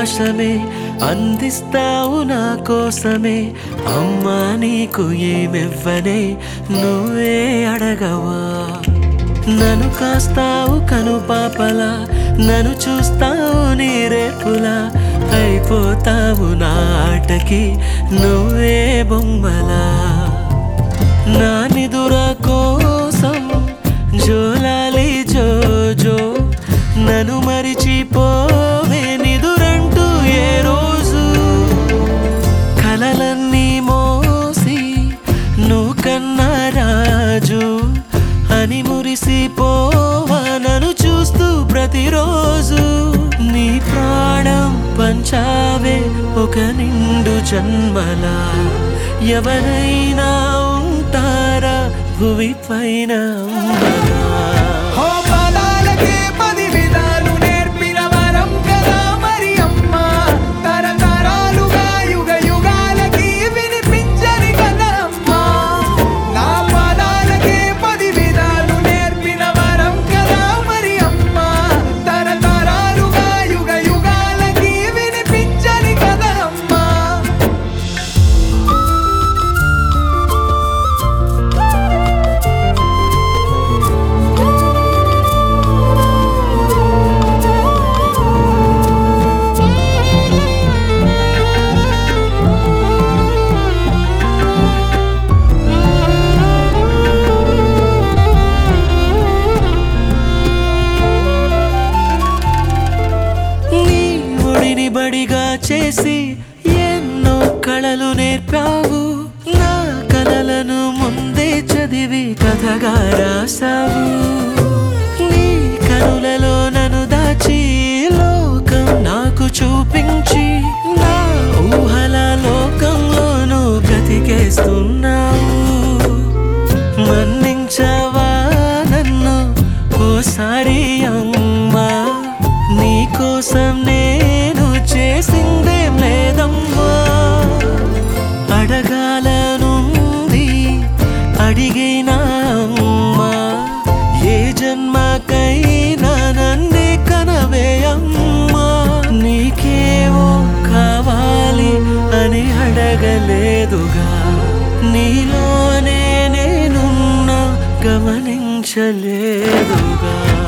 ఆకాశమే అందిస్తావు నా కోసమే అమ్మా నీకు ఏమివ్వనే నువ్వే అడగవా నన్ను కాస్తావు కను పాపలా నన్ను చూస్తావు నీ రేపులా అయిపోతావు నా ఆటకి నువ్వే బొమ్మలా నా నిదుర కోసం జోలాలి జోజో నన్ను మరిచిపోవే నిదురంటూ ఏ రోజు కలలన్నీ మోసి నువ్వు కన్నా రాజు అని మురిసిపోవా నన్ను చూస్తూ ప్రతిరోజు నీ ప్రాణం పంచావే ఒక నిండు జన్మలా ఎవరైనా ఉంటారా భువి పైన అమ్మలా? హో పదాలకే పది విధాలు నేర్పిన వరం కదా మరి అమ్మ తరతరాలుగా యుగ యుగాలకి వినిపించని కదా అమ్మ నా పదాలకే పది విధాలు నేర్పిన వరం కదా మరి అమ్మ తరతరాలుగా యుగ యుగాలకి వినిపించని కదా అమ్మ నీ ఒడిని బడిగా చేసి ఎన్నో కళలు నేర్పావు నా కలలను ముందే చదివి కథగా రాసావు నీ కనులలో నన్ను దాచి లోకం నాకు చూపించి నా ఊహల లోకంలోనూ బ్రతికేస్తున్నావు మన్నించవా నన్ను ఓసారి అమ్మా నీకోసం నేను చేసిందేం లేదమ్మా అడగాలనుంది అడిగినా అమ్మా ఏ జన్మకైనా నన్నే కనవే అమ్మా నీకేమో కావాలి అని అడగలేదుగా నీలోనే నేనున్నా గమనించలేదుగా